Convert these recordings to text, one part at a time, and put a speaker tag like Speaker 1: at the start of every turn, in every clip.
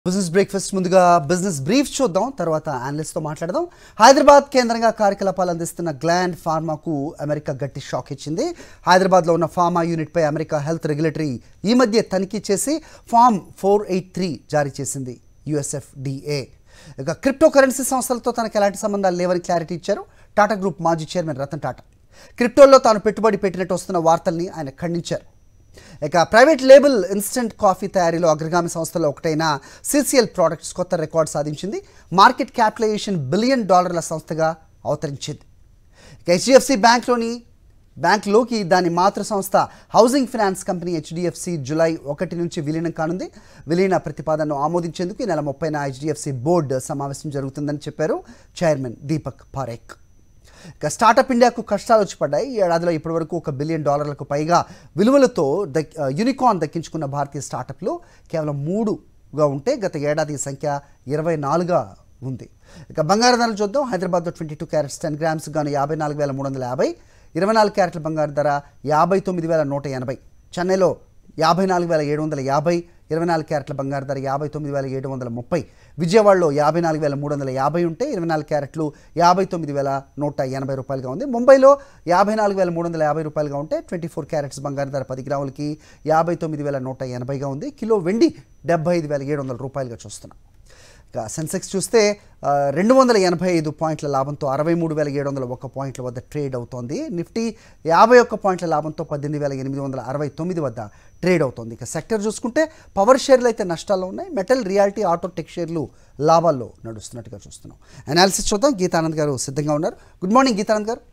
Speaker 1: Business breakfast ముందుగా business brief చూద్దాం తర్వాత అనలిస్ట్ తో మాట్లాడదాం హైదరాబాద్ కేంద్రంగా కార్యకలాపాలు అందిస్తున్న గ్లాండ్ ఫార్మాకు అమెరికా గట్టి షాక్ ఇచ్చింది హైదరాబాద్లో ఉన్న ఫార్మా యూనిట్పై అమెరికా హెల్త్ రెగ్యులేటరీ ఈ మధ్య తనిఖీ చేసి ఫామ్ ఫోర్ ఎయిట్ త్రీ జారీ చేసింది యుఎస్ఎఫ్డిఏ ఇక క్రిప్టో కరెన్సీ సంస్థలతో తనకు ఎలాంటి సంబంధాలు లేవని క్లారిటీ ఇచ్చారు టాటా గ్రూప్ మాజీ చైర్మన్ రతన్ టాటా క్రిప్టోల్లో తాను పెట్టుబడి పెట్టినట్టు వస్తున్న వార్తల్ని ఆయన ఖండించారు ఇక ప్రైవేట్ లేబుల్ ఇన్స్టెంట్ కాఫీ తయారీలో అగ్రగామి సంస్థలో ఒకటైన సిసిఎల్ ప్రోడక్ట్స్ కొత్త రికార్డ్ సాధించింది మార్కెట్ క్యాపిటలైజేషన్ బిలియన్ డాలర్ల సంస్థగా అవతరించింది ఇక హెచ్డిఎఫ్సి బ్యాంక్లోని బ్యాంక్లోకి దాని మాతృ సంస్థ housing finance company HDFC July ఒకటి నుంచి విలీనం కానుంది విలీన ప్రతిపాదనను ఆమోదించేందుకు ఈ నెల ముప్పైన హెచ్డిఎఫ్సి బోర్డు సమావేశం జరుగుతుందని చెప్పారు చైర్మన్ దీపక్ పారేక్ ఇక స్టార్టప్ ఇండియాకు కష్టాలు వచ్చి పడ్డాయి ఈ ఏడాదిలో ఇప్పటివరకు ఒక బిలియన్ డాలర్లకు పైగా విలువలతో దక్ యూనికార్న్ దక్కించుకున్న భారతీయ స్టార్టప్లు కేవలం మూడుగా ఉంటే గత ఏడాది ఈ సంఖ్య ఇరవై నాలుగుగా ఉంది ఇక బంగారు ధరలు చూద్దాం హైదరాబాద్లో twenty two carats ten grams గాను యాభై నాలుగు వేల మూడు వందల యాభై ఇరవై నాలుగు క్యారెట్ల బంగారు ధర యాభై తొమ్మిది వేల నూట ఎనభై చెన్నైలో యాభై నాలుగు వేల ఏడు వందల యాభై ఇరవై నాలుగు క్యారెట్ల బంగారు ధర యాభై తొమ్మిది వేల ఏడు వందల ముప్పై విజయవాడలో యాభై నాలుగు వేల మూడు వందల యాభై ఉంటే ఇరవై నాలుగు క్యారెట్లు యాభై తొమ్మిది వేల నూట ఎనభై రూపాయలుగా ఉంది ముంబైలో యాభై నాలుగు వేల మూడు వందల యాభై రూపాయలుగా ఉంటే ట్వంటీ ఫోర్ క్యారెట్స్ బంగారు ధర పది గ్రాములకి యాభై తొమ్మిది వేల నూట ఎనభైగా ఉంది కిలో వెండి డెబ్బై ఐదు వేల ఏడు వందల రూపాయలుగా చూస్తున్నాం ఇక సెన్సెక్స్ చూస్తే ఆ, రెండు వందల ఎనభై ఐదు పాయింట్ల లాభంతో అరవై మూడు వేల ఏడు వందల ఒక్క పాయింట్ల వద్ద ట్రేడ్ అవుతోంది నిఫ్టీ యాభై ఒక్క పాయింట్ల లాభంతో పద్దెనిమిది వేల ఎనిమిది వందల అరవై తొమ్మిది వద్ద ట్రేడ్ అవుతోంది ఇక సెక్టర్ చూసుకుంటే పవర్ షేర్లు అయితే నష్టాల్లో ఉన్నాయి మెటల్ రియాలిటీ ఆటో టెక్ షేర్లు లాభాల్లో నడుస్తున్నట్టుగా చూస్తున్నాం అనాలిసిస్ చూద్దాం గీతానంద్ గారు సిద్ధంగా ఉన్నారు గుడ్ మార్నింగ్ గీతానంద్ గారు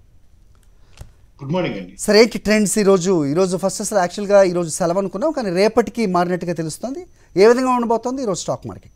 Speaker 2: గుడ్ మార్నింగ్ అండి
Speaker 1: సరే ఏంటి ట్రెండ్స్ ఈరోజు ఈరోజు ఫస్ట్ అసలు యాక్చువల్గా ఈరోజు సెలవు అనుకున్నాం కానీ రేపటికి మారినట్టుగా తెలుస్తుంది ఏ విధంగా ఉండబోతోంది ఈరోజు స్టాక్ మార్కెట్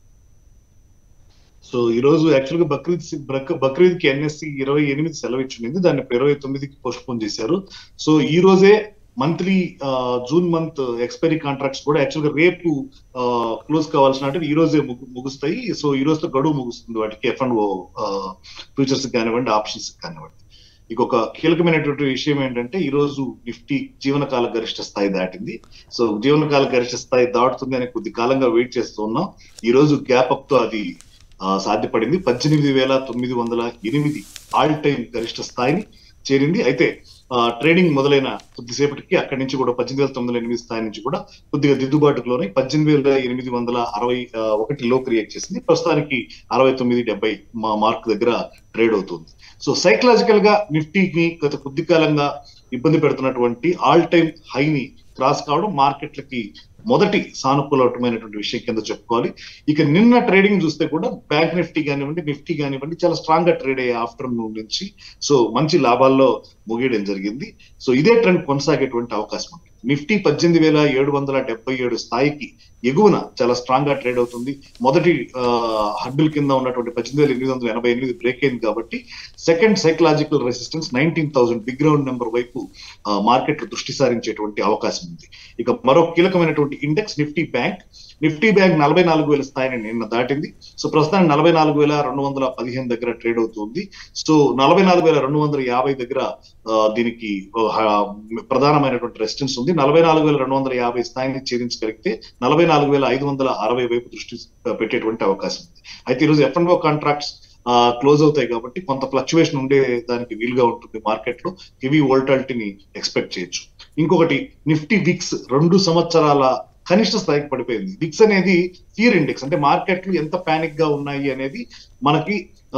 Speaker 2: సో ఈ రోజు యాక్చువల్ గా బక్రీద్ సి- బ్రక్- బక్రీద్ కి ఎన్ఎస్సి ఇరవై ఎనిమిది సెలవు ఇచ్చింది దాన్ని ఇరవై తొమ్మిదికి పోస్ట్ పోన్ చేశారు సో ఈ రోజే monthly June month expiry contracts కూడా యాక్చువల్ గా రేపు క్లోజ్ కావాల్సిన అంటే ఈ రోజే ముగు- ముగుస్తాయి సో ఈ రోజుతో గడువు ముగుస్తుంది వాటికి ఎఫ్ అండ్ ఓ ఫ్యూచర్స్ కానివ్వండి ఆప్షన్స్ కానివ్వండి ఇక ఒక కీలకమైనటువంటి విషయం ఏంటంటే ఈ రోజు నిఫ్టీ జీవనకాల గరిష్ట స్థాయి దాటింది సో జీవనకాల గరిష్ట స్థాయి దాటుతుంది అని కొద్ది కాలంగా వెయిట్ చేస్తూ ఉన్నాం ఈ రోజు గ్యాప్ అప్ తో అది ఆ, సాధ్యపడింది పద్దెనిమిది వేల తొమ్మిది వందల ఎనిమిది ఆల్ టైమ్ గరిష్ట స్థాయిని చేరింది అయితే ఆ, ట్రేడింగ్ మొదలైన కొద్దిసేపటికి అక్కడి నుంచి కూడా పద్దెనిమిది వేల తొమ్మిది వందల ఎనిమిది స్థాయి నుంచి కూడా కొద్దిగా దిద్దుబాటులోనే పద్దెనిమిది వేల ఎనిమిది వందల అరవై ఆ, ఒకటి లో క్రియేట్ చేసింది ప్రస్తుతానికి అరవై తొమ్మిది డెబ్బై మా మార్క్ దగ్గర ట్రేడ్ అవుతుంది సో సైకలాజికల్ గా నిఫ్టీని గత కొద్ది కాలంగా ఇబ్బంది పెడుతున్నటువంటి ఆల్ టైమ్ హైని క్రాస్ కావడం మార్కెట్లకి మొదటి సానుకూలమైనటువంటి విషయం కింద చెప్పుకోవాలి ఇక నిన్న ట్రేడింగ్ చూస్తే కూడా బ్యాంక్ నిఫ్టీ కానివ్వండి నిఫ్టీ కానివ్వండి చాలా స్ట్రాంగ్ గా ట్రేడ్ అయ్యే ఆఫ్టర్నూన్ నుంచి సో మంచి లాభాల్లో ముగియడం జరిగింది సో ఇదే ట్రెండ్ కొనసాగేటువంటి అవకాశం ఉంది నిఫ్టీ పద్దెనిమిది వేల ఏడు వందల డెబ్బై ఏడు స్థాయికి ఎగువన చాలా స్ట్రాంగ్ గా ట్రేడ్ అవుతుంది మొదటి హడ్డుల కింద ఉన్నటువంటి పద్దెనిమిది వేల ఎనిమిది వందల ఎనభై ఎనిమిది బ్రేక్ అయింది కాబట్టి second psychological resistance nineteen thousand big round number వైపు మార్కెట్ దృష్టి సారించేటువంటి అవకాశం ఉంది ఇక మరో కీలకమైనటువంటి index Nifty bank Nifty bank నలభై నాలుగు వేల స్థాయిని నిన్న దాటింది సో ప్రస్తుతానికి నలభై నాలుగు వేల రెండు వందల పదిహేను దగ్గర ట్రేడ్ అవుతుంది సో నలభై నాలుగు వేల రెండు వందల యాభై దగ్గర ఆ, దీనికి ఆ, ప్రధానమైనటువంటి రెసిస్టెన్స్ ఉంది నలభై నాలుగు వేల రెండు వందల యాభై స్థాయిని ఛేదించగలిగితే నలభై నాలుగు వేల ఐదు వందల అరవై వైపు దృష్టి పెట్టేటువంటి అవకాశం ఉంది అయితే ఈరోజు ఎఫ్ అండ్ కాంట్రాక్ట్స్ క్లోజ్ అవుతాయి కాబట్టి కొంత ఫ్లక్చువేషన్ ఉండే దానికి వీలుగా ఉంటుంది మార్కెట్ లో హెవీ వోల్టాలిటీని ఎక్స్పెక్ట్ చేయొచ్చు ఇంకొకటి నిఫ్టీ విక్స్ రెండు సంవత్సరాల కనిష్ట స్థాయికి పడిపోయింది విక్స్ అనేది ఫియర్ ఇండెక్స్ అంటే మార్కెట్లు ఎంత పానిక్ గా ఉన్నాయి అనేది మనకి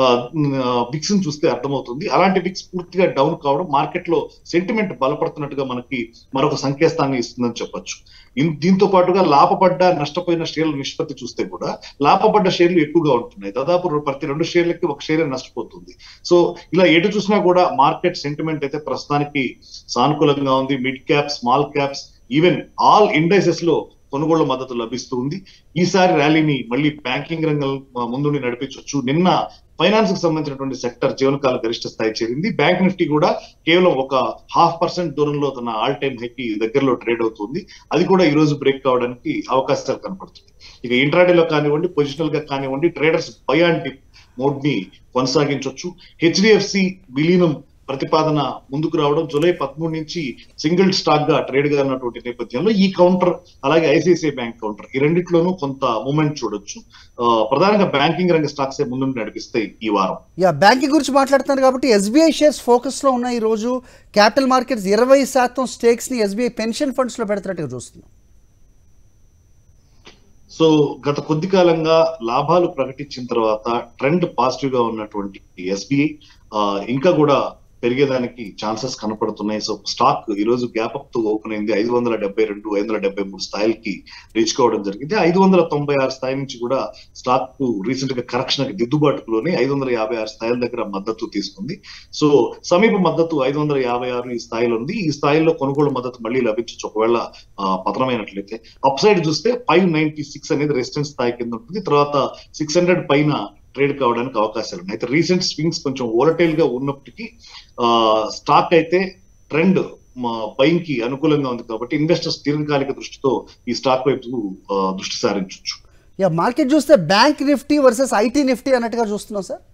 Speaker 2: విక్స్ ని చూస్తే అర్థమవుతుంది అలాంటి విక్స్ పూర్తిగా డౌన్ కావడం మార్కెట్ లో సెంటిమెంట్ బలపడుతున్నట్టుగా మనకి మరొక సంకేతాన్ని ఇస్తుందని చెప్పొచ్చు ఇన్- దీంతో పాటుగా లాభపడ్డ నష్టపోయిన షేర్ల నిష్పత్తి చూస్తే కూడా లాభపడ్డ షేర్లు ఎక్కువగా ఉంటున్నాయి దాదాపు రె- ప్రతి రెండు షేర్లకి ఒక షేర్ నష్టపోతుంది సో ఇలా ఎటు చూసినా కూడా మార్కెట్ సెంటిమెంట్ అయితే ప్రస్తుతానికి సానుకూలంగా ఉంది mid cap small caps even all indices లో కొనుగోళ్ల మద్దతు లభిస్తుంది ఈసారి ర్యాలీని మళ్ళీ బ్యాంకింగ్ రంగం ఆ, ముందుండి నడిపించవచ్చు నిన్న ఫైనాన్స్ కి సంబంధించినటువంటి సెక్టర్ జీవనకాల గరిష్ట స్థాయి చేరింది బ్యాంక్ నిఫ్టీ కూడా కేవలం ఒక హాఫ్ పర్సెంట్ దూరంలో తన ఆల్ టైమ్ హైకి దగ్గరలో ట్రేడ్ అవుతుంది అది కూడా ఈ రోజు బ్రేక్ కావడానికి అవకాశాలు కనపడుతుంది ఇక ఇంట్రాడేలో కానివ్వండి పొజిషనల్ గా కానివ్వండి traders buy and dip mode ని కొనసాగించవచ్చు హెచ్డిఎఫ్సి విలీనం ప్రతిపాదన ముందుకు రావడం జూలై పదమూడు నుంచి సింగిల్ స్టాక్ గా ట్రేడ్ గా ఉన్నటువంటి నేపథ్యంలో ఈ కౌంటర్ అలాగే ఐసిఐసిఐ బ్యాంక్ కౌంటర్ ఈ రెండిట్లోనూ కొంత మూమెంట్ చూడొచ్చు ఆ, ప్రధానంగా బ్యాంకింగ్ రంగ స్టాక్స్ ముందు నడిపిస్తాయి ఈ వారం
Speaker 1: యా బ్యాంకింగ్ గురించి మాట్లాడుతున్నారు కాబట్టి ఎస్బీఐ షేర్స్ ఫోకస్లో ఉన్నాయి ఈ రోజు క్యాపిటల్ మార్కెట్స్ ఇరవై శాతం స్టేక్స్ని ఎస్బీఐ పెన్షన్ ఫండ్స్లో పెడుతున్నట్టుగా చూస్తున్నాం
Speaker 2: సో గత కొద్ది కాలంగా లాభాలు ప్రకటించిన తర్వాత ట్రెండ్ పాజిటివ్ గా ఉన్నటువంటి ఎస్బీఐ ఇంకా కూడా పెరిగేదానికి ఛాన్సెస్ కనపడుతున్నాయి సో స్టాక్ ఈ రోజు గ్యాప్ అప్ తో ఓపెన్ అయింది ఐదు వందల డెబ్బై రెండు ఐదు వందల డెబ్బై మూడు స్థాయిలకి రీచ్ కావడం జరిగింది ఐదు వందల తొంభై ఆరు స్థాయి నుంచి కూడా స్టాక్ కు రీసెంట్ గా కరెక్షన్ దిద్దుబాటులోనే ఐదు వందల యాభై ఆరు స్థాయిల దగ్గర మద్దతు తీసుకుంది సో సమీప మద్దతు ఐదు వందల యాభై ఆరు ఈ స్థాయిలో ఉంది ఈ స్థాయిలో కొనుగోలు మద్దతు మళ్ళీ లభించవచ్చు ఒకవేళ ఆ, పతనమైనట్లయితే అప్ సైడ్ చూస్తే ఫైవ్ నైన్టీ సిక్స్ అనేది రెసిస్టెన్స్ స్థాయి కింద ఉంటుంది తర్వాత సిక్స్ హండ్రెడ్ పైన ట్రేడ్ కావడానికి అవకాశాలు ఉన్నాయి అయితే రీసెంట్ స్వింగ్స్ కొంచెం ఓలటైల్ గా ఉన్నప్పటికీ ఆ, స్టాక్ అయితే ట్రెండ్ బయింగ్ కి అనుకూలంగా ఉంది కాబట్టి ఇన్వెస్టర్స్ దీర్ఘకాలిక దృష్టితో ఈ స్టాక్ వైపు ఆ, దృష్టి సారించవచ్చు
Speaker 1: యా మార్కెట్ చూస్తే bank Nifty versus IT Nifty అన్నట్టుగా చూస్తున్నాం సార్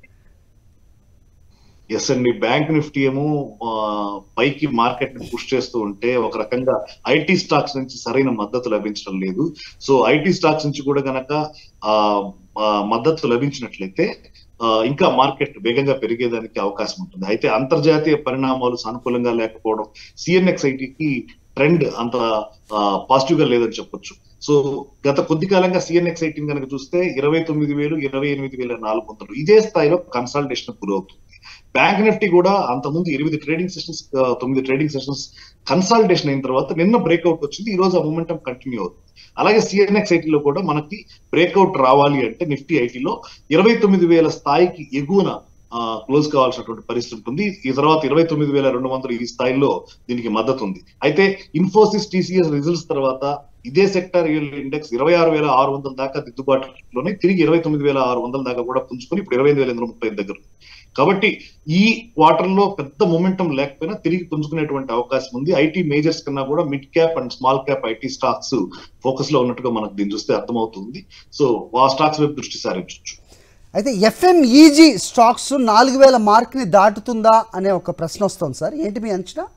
Speaker 2: ఎస్ అండి బ్యాంక్ నిఫ్టీ ఏమో ఆ, పైకి మార్కెట్ ని పుష్ చేస్తూ ఉంటే ఒక రకంగా ఐటీ స్టాక్స్ నుంచి సరైన మద్దతు లభించడం లేదు సో ఐటీ స్టాక్స్ నుంచి కూడా గనక ఆ, ఆ, మద్దతు లభించినట్లయితే ఆ, ఇంకా మార్కెట్ వేగంగా పెరిగేదానికి అవకాశం ఉంటుంది అయితే అంతర్జాతీయ పరిణామాలు సానుకూలంగా లేకపోవడం సిఎన్ఎక్స్ ఐటీకి ట్రెండ్ అంత పాజిటివ్ గా లేదని చెప్పొచ్చు సో గత కొద్ది కాలంగా సిఎన్ఎక్స్ ఐటీని కనుక చూస్తే ఇరవై తొమ్మిది వేలు ఇరవై ఎనిమిది వేల నాలుగు వందలు ఇదే స్థాయిలో కన్సల్టేషన్ గురవుతుంది బ్యాంక్ నిఫ్టీ కూడా అంతకుముందు ఎనిమిది ట్రేడింగ్ సెషన్స్ తొమ్మిది ట్రేడింగ్ సెషన్స్ కన్సల్టేషన్ అయిన తర్వాత నిన్న బ్రేక్అవుట్ వచ్చింది ఈ రోజు ఆ మూమెంటం కంటిన్యూ అవుతుంది అలాగే సిఎన్ఎక్స్ ఐటీలో కూడా మనకి బ్రేక్అవుట్ రావాలి అంటే నిఫ్టీ ఐటీలో ఇరవై తొమ్మిది వేల స్థాయికి ఎగువన క్లోజ్ కావాల్సినటువంటి పరిస్థితి ఉంటుంది ఈ తర్వాత ఇరవై తొమ్మిది వేల రెండు వందలు ఈ స్థాయిలో దీనికి మద్దతు ఉంది అయితే ఇన్ఫోసిస్ టీసీఎస్ రిజల్ట్స్ తర్వాత ఇదే సెక్టర్ ఇండెక్స్ ఇరవై ఆరు వేల ఆరు వందల దాకా దిద్దుబాటులోనే తిరిగి ఇరవై తొమ్మిది వేల ఆరు వందల దాకా కూడా పుంజుకొని ఇప్పుడు ఇరవై ఐదు వేల ఎనిమిది ముప్పై దగ్గర ఉంది. కాబట్టి ఈ క్వార్టర్ లో పెద్ద మొమెంటం లేకపోయినా తిరిగి పుంజుకునేటువంటి అవకాశం ఉంది ఐటీ మేజర్స్ కన్నా కూడా mid cap and small cap IT stocks focus లో ఉన్నట్టుగా మనకు దీన్ని చూస్తే అర్థమవుతుంది సో ఆ స్టాక్స్ వైపు దృష్టి సారించవచ్చు
Speaker 1: అయితే ఎఫ్ఎంఈజీ స్టాక్స్ నాలుగు వేల మార్క్ని దాటుతుందా అనే ఒక ప్రశ్న వస్తుంది సార్ ఏంటి మీ అంచనా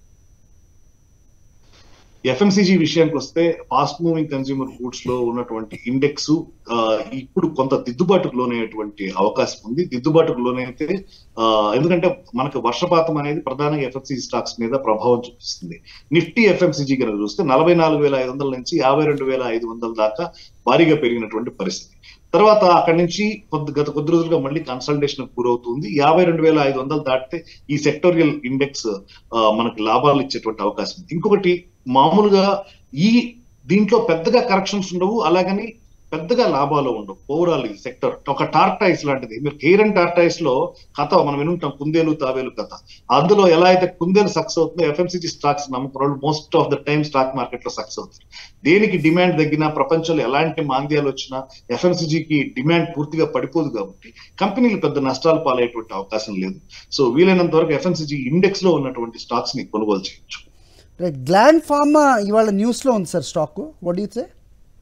Speaker 2: ఎఫ్ఎంసీజీ విషయానికి వస్తే ఫాస్ట్ మూవింగ్ కన్స్యూమర్ గూడ్స్ లో ఉన్నటువంటి ఇండెక్స్ ఇప్పుడు కొంత దిద్దుబాటుకు లోనయ్యేటువంటి అవకాశం ఉంది దిద్దుబాటుకు లోనైతే ఆ, ఎందుకంటే మనకు వర్షపాతం అనేది ప్రధానంగా ఎఫ్ఎంసీజీ స్టాక్స్ మీద ప్రభావం చూపిస్తుంది నిఫ్టీ ఎఫ్ఎంసీజీ కనుక చూస్తే నలభై నాలుగు వేల ఐదు వందల నుంచి యాభై రెండు వేల ఐదు వందల దాకా భారీగా పెరిగినటువంటి పరిస్థితి తర్వాత అక్కడి నుంచి కొద్ది గత కొద్ది రోజులుగా మళ్ళీ కన్సల్టేషన్ గురవుతుంది యాభై రెండు వేల ఐదు వందలు దాటితే ఈ సెక్టోరియల్ ఇండెక్స్ ఆ, మనకి లాభాలు ఇచ్చేటువంటి అవకాశం ఉంది ఇంకొకటి మామూలుగా ఈ దీంట్లో పెద్దగా కరెక్షన్స్ ఉండవు అలాగని పెద్దగా లాభాలు ఉండవు ఓవరాల్ ఈ సెక్టర్ ఒక టార్టైస్ లాంటిది మీరు కేరన్ టార్టైస్ లో కథ మనం వినుంటాం కుందేలు తావేలు కథ అందులో ఎలా అయితే కుందేలు సక్సెస్ అవుతుందో ఎఫ్ఎంసీజీ స్టాక్స్ నమ్ముకున్న most of the time stock market లో సక్సెస్ అవుతుంది దేనికి డిమాండ్ తగ్గినా ప్రపంచంలో ఎలాంటి మాంద్యాలు వచ్చినా ఎఫ్ఎంసీజీకి డిమాండ్ పూర్తిగా పడిపోదు కాబట్టి కంపెనీలు పెద్ద నష్టాలు పాలయ్యేటువంటి అవకాశం లేదు సో వీలైనంత వరకు ఎఫ్ఎంసీజీ ఇండెక్స్ లో ఉన్నటువంటి స్టాక్స్ ని కొనుగోలు చేయొచ్చు
Speaker 1: రైట్ గ్లాండ్ ఫార్మా ఇవాళ న్యూస్లో ఉంది sir stock what you say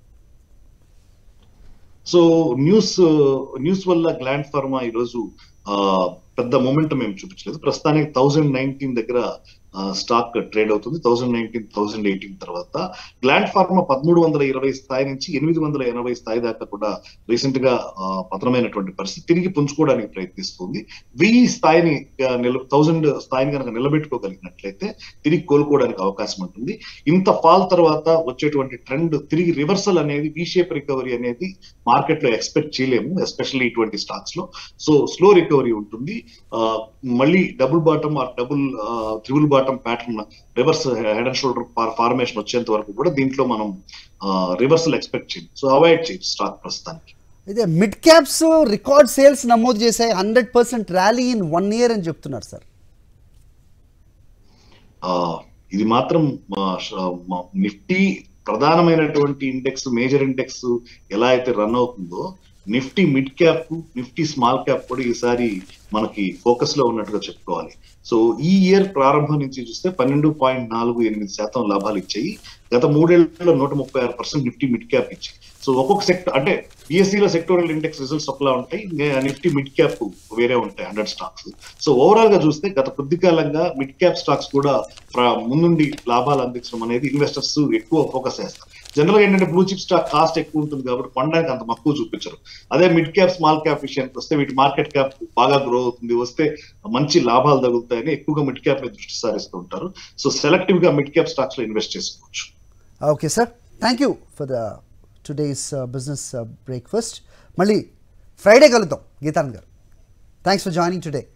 Speaker 2: so news news వల్ల గ్లాండ్ ఫార్మా ఈరోజు ఆ, పెద్ద మొమెంటం ఏం చూపించలేదు ప్రస్తుతానికి థౌజండ్ నైన్టీన్ దగ్గర స్టాక్ ట్రేడ్ అవుతుంది థౌజండ్ నైన్టీన్ థౌజండ్ ఎయిటీన్ తర్వాత గ్లాండ్ ఫార్మా పదమూడు వందల ఇరవై స్థాయి నుంచి ఎనిమిది వందల ఎనభై స్థాయి దాకా కూడా రీసెంట్ గా ఆ, పతనమైనటువంటి పరిస్థితి తిరిగి పుంజుకోవడానికి ప్రయత్నిస్తుంది వెయ్యి స్థాయిని థౌజండ్ స్థాయిని కనుక నిలబెట్టుకోగలిగినట్లయితే తిరిగి కోలుకోవడానికి అవకాశం ఉంటుంది ఇంత ఫాల్ తర్వాత వచ్చేటువంటి ట్రెండ్ తిరిగి రివర్సల్ అనేది వి షేప్ రికవరీ అనేది మార్కెట్ లో ఎక్స్పెక్ట్ చేయలేము ఎస్పెషల్లీ ఇటువంటి స్టాక్స్ లో సో స్లో రికవరీ ఉంటుంది ఆ, మళ్ళీ double bottom or double triple bottom pattern reverse head and shoulder formation వచ్చేంత వరకు కూడా దీంట్లో మనం రివర్సల్ ఎక్స్పెక్ట్ చేయం సో అవాయిడ్ చేయొచ్చు స్టాక్ ప్రస్తుతానికి
Speaker 1: అయితే మిడ్ క్యాప్స్ రికార్డ్ సేల్స్ నమోదు చేశాయి hundred percent rally in one year అని చెప్తున్నారు సార్
Speaker 2: ఆ, ఇది మాత్రం నిఫ్టీ ప్రధానమైనటువంటి ఇండెక్స్ మేజర్ ఇండెక్స్ ఎలా అయితే రన్ అవుతుందో Nifty mid cap Nifty small cap కూడా ఈసారి మనకి ఫోకస్ లో ఉన్నట్టుగా చెప్పుకోవాలి సో ఈ ఇయర్ ప్రారంభం నుంచి చూస్తే పన్నెండు పాయింట్ నాలుగు ఎనిమిది శాతం లాభాలు ఇచ్చాయి గత మూడేళ్లలో నూట ముప్పై ఆరు పర్సెంట్ నిఫ్టీ మిడ్ క్యాప్ ఇచ్చి సో ఒక్కొక్క సెక్టర్ అంటే BSE లో సెక్టోరల్ ఇండెక్స్ రిజల్ట్స్ ఒకలా ఉంటాయి ఇంకా నిఫ్టీ మిడ్ క్యాప్ వేరే ఉంటాయి హండ్రెడ్ స్టాక్స్ సో ఓవరాల్ గా చూస్తే గత కొద్ది కాలంగా మిడ్ క్యాప్ స్టాక్స్ కూడా ప్ర- ముందుండి లాభాలు అందించడం అనేది ఇన్వెస్టర్స్ ఎక్కువ ఫోకస్ చేస్తారు జనరల్ గా ఏంటంటే బ్లూ చిప్ స్టాక్ కాస్ట్ ఎక్కువ ఉంటుంది కాబట్టి కొనడానికి అంత మక్కువ చూపించరు అదే మిడ్ క్యాప్ స్మాల్ క్యాప్ విషయానికి వస్తే వీటి మార్కెట్ క్యాప్ బాగా గ్రో అవుతుంది వస్తే మంచి లాభాలు తగులుతాయని ఎక్కువగా మిడ్ క్యాప్ మీద దృష్టి సారిస్తూ ఉంటారు సో సెలెక్టివ్ గా మిడ్ క్యాప్ స్టాక్స్ లో ఇన్వెస్ట్ చేసుకోవచ్చు
Speaker 1: okay sir thank you for the today's business breakfast మళ్ళీ ఫ్రైడే కలుద్దాం గీతానంద్ గారు థ్యాంక్స్ ఫర్ జాయినింగ్ టుడే